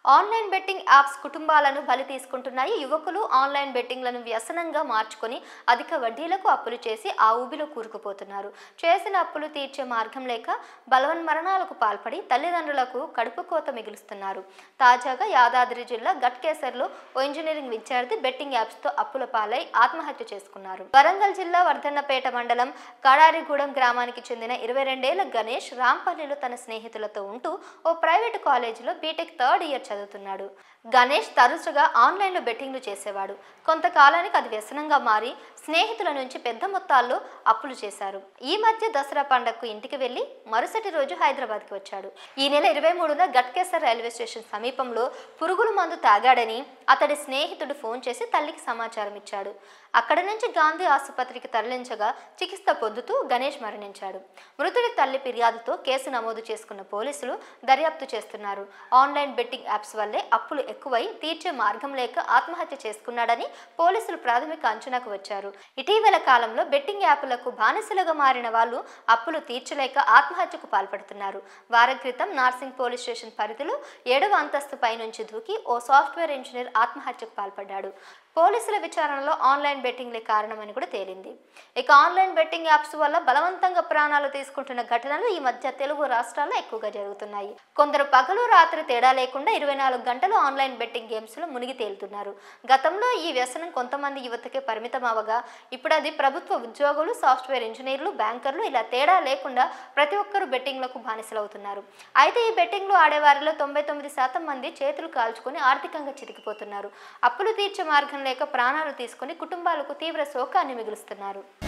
online betting apps కుటుంబాలను బలి తీసుకుంటున్నాయి యువకులు ఆన్లైన్ బెట్టింగ్లను వ్యసనంగా మార్చుకొని అధిక వడ్డీలకు అప్పులు చేసి ఆ ఊబిలో కూరుకుపోతున్నారు చేసిన అప్పులు తీర్చే మార్గం లేక బలవన్మరణాలకు పాల్పడి తల్లిదండ్రులకు కడుపు కోత మిగులుస్తున్నారు తాజాగా యాదాద్రి జిల్లా గట్కేసర్లో ఓ ఇంజనీరింగ్ విద్యార్థి బెట్టింగ్ యాప్స్తో అప్పుల పాలై ఆత్మహత్య చేసుకున్నారు వరంగల్ జిల్లా వర్ధన్నపేట మండలం కడారిగూడెం గ్రామానికి చెందిన ఇరవై రెండేళ్ల గణేష్ రాంపల్లిలో తన స్నేహితులతో ఉంటూ ఓ ప్రైవేటు కాలేజీలో బీటెక్ థర్డ్ ఇయర్ చదువుతున్నాడు గణేష్ తరచుగా ఆన్లైన్లో బెట్టింగ్లు చేసేవాడు కొంతకాలానికి అది వ్యసనంగా మారి స్నేహితుల నుంచి పెద్ద మొత్తాల్లో అప్పులు చేశారు ఈ మధ్య దసరా పండగకు ఇంటికి వెళ్లి మరుసటి రోజు హైదరాబాద్కి వచ్చాడు ఈ నెల ఇరవై మూడున గట్కేసర్ రైల్వే స్టేషన్ సమీపంలో పురుగుల మందు తాగాడని అతడి స్నేహితుడు ఫోన్ చేసి తల్లికి సమాచారం ఇచ్చాడు అక్కడి నుంచి గాంధీ ఆసుపత్రికి తరలించగా చికిత్స పొందుతూ గణేష్ మరణించాడు మృతుడి తల్లి ఫిర్యాదుతో కేసు నమోదు చేసుకున్న పోలీసులు దర్యాప్తు చేస్తున్నారు ఆన్లైన్ బెట్టింగ్ యాప్స్ వల్లే అప్పులు ఎక్కువై తీర్చే మార్గం లేక ఆత్మహత్య చేసుకున్నాడని పోలీసులు ప్రాథమిక అంచనాకు వచ్చారు ఇటీవల కాలంలో బెట్టింగ్ యాప్లకు బానిసలుగా మారిన వాళ్ళు అప్పులు తీర్చలేక ఆత్మహత్యకు పాల్పడుతున్నారు వారం క్రితం నార్సింగ్ పోలీస్ స్టేషన్ పరిధిలో ఏడవ అంతస్తు పైనుంచి దూకి ఓ సాఫ్ట్వేర్ ఇంజనీర్ ఆత్మహత్యకు పాల్పడ్డాడు పోలీసుల విచారణలో ఆన్లైన్ బెట్టింగ్లే కారణమని కూడా తేలింది ఇక ఆన్లైన్ బెట్టింగ్ యాప్స్ వల్ల బలవంతంగా ప్రాణాలు తీసుకుంటున్న ఘటనలు ఈ మధ్య తెలుగు రాష్ట్రాల్లో ఎక్కువగా జరుగుతున్నాయి కొందరు పగలు రాత్రి తేడా లేకుండా ఇరవై నాలుగు గంటలు ఆన్లైన్ బెట్టింగ్ గేమ్స్లో మునిగి తేలుతున్నారు గతంలో ఈ వ్యసనం కొంతమంది యువతకే పరిమితం అవగా ఇప్పుడు అది ప్రభుత్వ ఉద్యోగులు సాఫ్ట్వేర్ ఇంజనీర్లు బ్యాంకర్లు ఇలా తేడా లేకుండా ప్రతి ఒక్కరూ బెట్టింగ్లకు బానిసలవుతున్నారు అయితే ఈ బెట్టింగ్లు ఆడేవారిలో తొంభై తొమ్మిది శాతం మంది చేతులు కాల్చుకొని ఆర్థికంగా చితికిపోతున్నారు అప్పులు తీర్చే మార్గం లేక ప్రాణాలు తీసుకుని కుటుంబాలకు తీవ్ర శోకాన్ని మిగులుస్తున్నారు